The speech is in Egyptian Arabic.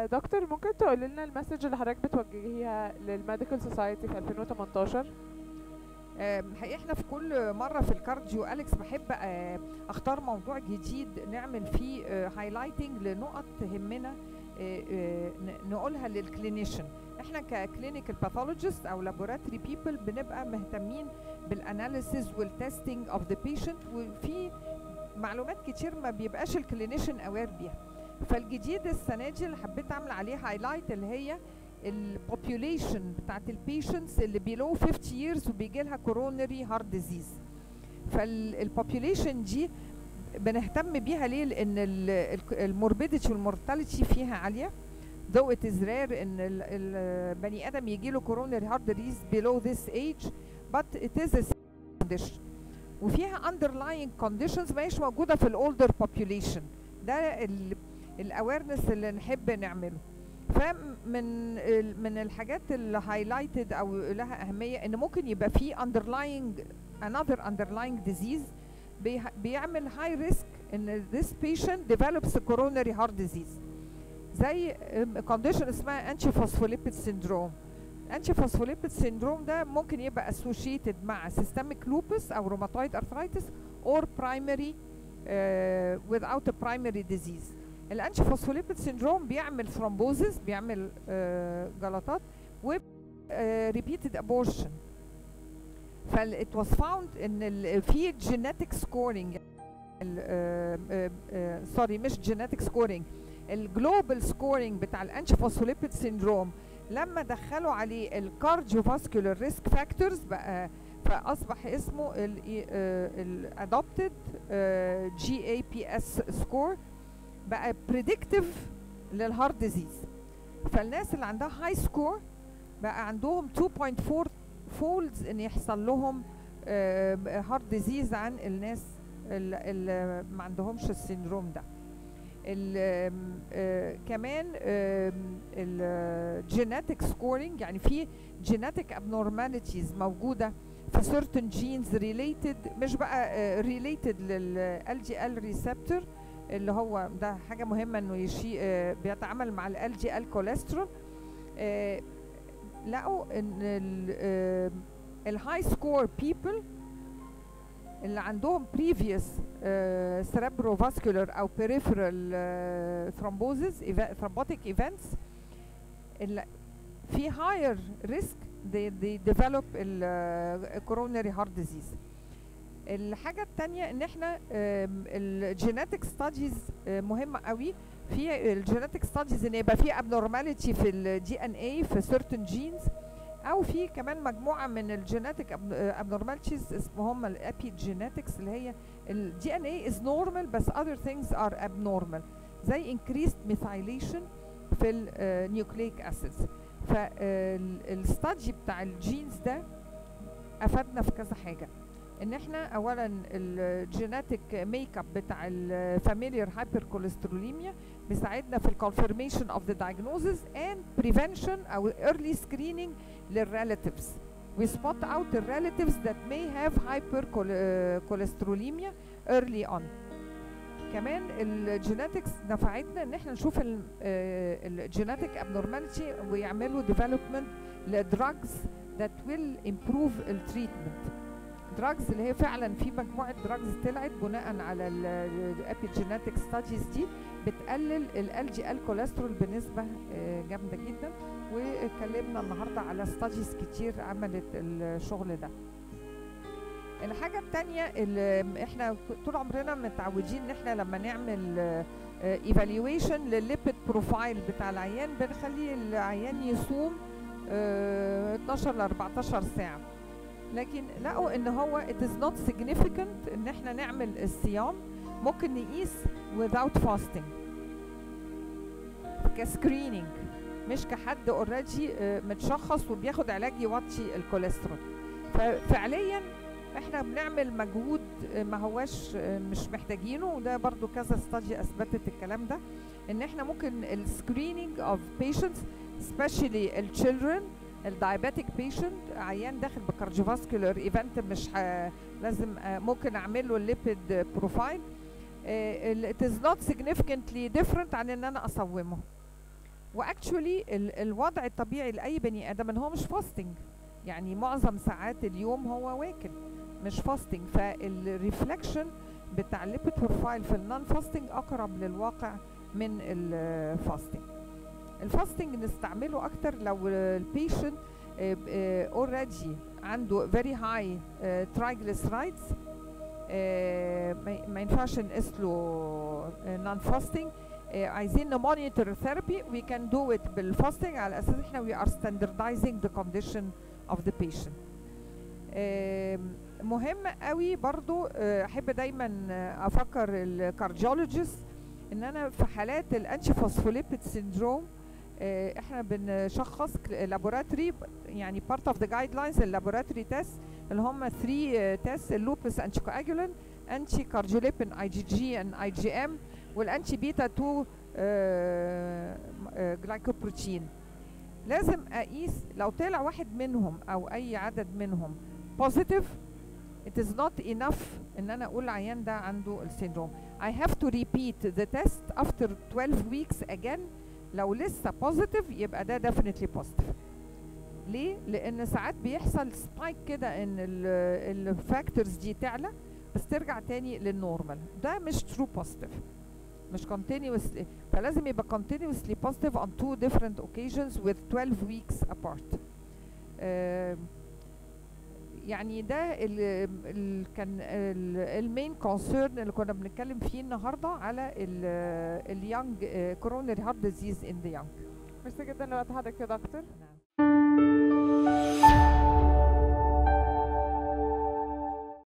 دكتور ممكن تقول لنا المسج اللي حضرتك بتوجهيها للميديكال سوسايتي في 2018 آم، حقيقة احنا في كل مرة في الكارديو أليكس بحب آه، اختار موضوع جديد نعمل فيه هايلايتنج لنقط تهمنا آه، آه، ن- نقولها للكلينيشن احنا ككلينيكال باثولوجيست او لابوراتوري بيبل بنبقى مهتمين بالاناليسيز والتستنج اوف ذا بيشنت وفي معلومات كتير ما بيبقاش الكلينيشن اوير بيها فالجديد السنه دي اللي حبيت اعمل عليه هايلايت اللي هي البوبيوليشن بتاعت البيشنتس اللي بيلو 50 years وبيجي لها كورونري هارت ديزيز فالبوبيوليشن دي بنهتم بيها ليه لان الموربيديتي والمورتاليتي فيها عاليه though it is rare ان ال- البني ادم يجي له coronary heart disease below this age but it is a condition وفيها underlying conditions ما هيش موجوده في الاولدر population ده الاويرنس اللي نحب نعمله فمن ال- من الحاجات اللي هايلايتد او لها اهميه ان ممكن يبقى في underlying another underlying disease بيه- بيعمل high risk ان this patient develops coronary heart disease زي condition اسمها antiphospholipid syndrome antiphospholipid syndrome ده ممكن يبقى associated مع systemic lupus او rheumatoid arthritis or primary uh, without a primary disease الانتيفوسفوليبيد سيندروم بيعمل ثرومبوزس بيعمل آه، جلطات و ريبيتد ابورشن فال it was found ان ال- في genetic scoring سوري مش genetic scoring الجلوبال سكورينج بتاع الانتيفوسفوليبيد سيندروم لما دخلوا عليه الكارديوفاسكولار ريسك فاكتورز بقى فاصبح اسمه الادوبتد جي اي بي اس سكور بقى بريدكتيف للهارت ديزيز فالناس اللي عندها هاي سكور بقى عندهم 2.4 فولدز ان يحصل لهم هارت ديزيز عن الناس اللي ما عندهمش السيندروم ده ال- آم، آه، كمان الجيناتيك سكورينج يعني في جيناتيك abnormalities موجوده في certain genes related مش بقى آه، related لل LDL receptor اللي هو ده حاجه مهمه انه يشي آه، بيتعامل مع ال LDL كوليسترول آه، لقوا ان الهاي سكور people اللي عندهم previous uh, cerebrovascular او peripheral uh, thrombosis eva- thrombotic events اللي في higher risk they, they develop ال uh, coronary heart disease الحاجة التانية ان احنا الجينيتك ستاديز مهمة قوي في الجينيتك ستاديز ان يبقى في abnormality في الدي ان اي في certain genes او في كمان مجموعه من الجينيتك abnormalities اسمهم الابيجينetics اللي هي الدي ان اي از نورمال بس other things are abnormal زي increased methylation في النيوكليك اسيدز فالستادي بتاع الجينز ده افادنا في كذا حاجه ان احنا اولا الجينيتك ميك اب بتاع الفاميليار هايبركوليستروليميا بيساعدنا في الكونفirmation of the diagnosis and prevention او early screening للريلاتيفز we spot out the relatives that may have hypercholesteremia early on كمان الجيناتكس نفعتنا ان احنا نشوف الجيناتيك abnormality ويعملوا development لدراجز that will improve التريتمنت دراجز اللي هي فعلا في مجموعه دراجز طلعت بناء على الابيجيناتيك ستاديز دي بتقلل ال LDL كوليسترول بنسبه آه، جامده جدا واتكلمنا النهارده على ستاديز كتير عملت الشغل ده الحاجة التانية اللي احنا طول عمرنا متعودين ان احنا لما نعمل ايفالويشن للليبيد بروفايل بتاع العيان بنخلي العيان يصوم آه، 12 ل 14 ساعة لكن لقوا ان هو it is not significant ان احنا نعمل الصيام ممكن نقيس without fasting كسكرينينج مش كحد اوريدي متشخص وبياخد علاج يوطي الكوليسترول ففعليا احنا بنعمل مجهود آه، ما هواش آه، مش محتاجينه وده برضو كذا استادي اثبتت الكلام ده ان احنا ممكن السكرينينج اوف patients especially الchildren الدايابيتك بيشنت عيان داخل بكارديوفاسكولار ايفنت مش ه... لازم آه، ممكن اعمل له الليبيد بروفايل it is not significantly different عن ان انا اصومه واكشولي الوضع الطبيعي لاي بني ادم ان هو مش فاستنج يعني معظم ساعات اليوم هو واكل مش فاستنج فالريفلكشن بتاع الليبيد بروفايل في النون فاستنج اقرب للواقع من الفاستنج الفاستنج نستعمله اكتر لو البيشنت اوريدي عنده فيري هاي ترايجليسرايدز ما ينفعش نقيس له نون فاستنج عايزين نمونيتور ثيرابي وي كان دو ات بالفاستنج على اساس احنا وي ار ستاندردايزنج ذا كونديشن اوف ذا بيشنت مهم قوي برضو آه، احب دايما آه، افكر الكارديولوجيست ان انا في حالات الانتي فوسفوليبيد سيندروم آه، احنا بنشخص لابوراتوري يعني بارت اوف ذا جايد لاينز اللابوراتوري تيست اللي هم 3 تيست اللوبس انتي كواجولين انتي كارديوليبين اي جي جي ان اي جي ام والانتي بيتا 2 جلايكوبروتين لازم اقيس لو طلع واحد منهم او اي عدد منهم بوزيتيف it is not enough ان انا اقول العيان ده عنده السيندروم I have to repeat the test after 12 weeks again لو لسه positive يبقى ده definitely positive ليه؟ لأن ساعات بيحصل سبايك كده إن الفاكتورز دي تعلى بس ترجع تاني للنورمال ده مش true positive مش continuously فلازم يبقى continuously positive on two different occasions with 12 weeks apart آم، يعني ده ال ال كان المين كونسيرن اللي كنا بنتكلم فيه النهارده على اليونج كورونري هارت ديزيز ان ذا يونج ميرسي جدا لوقت حضرتك يا دكتور نعم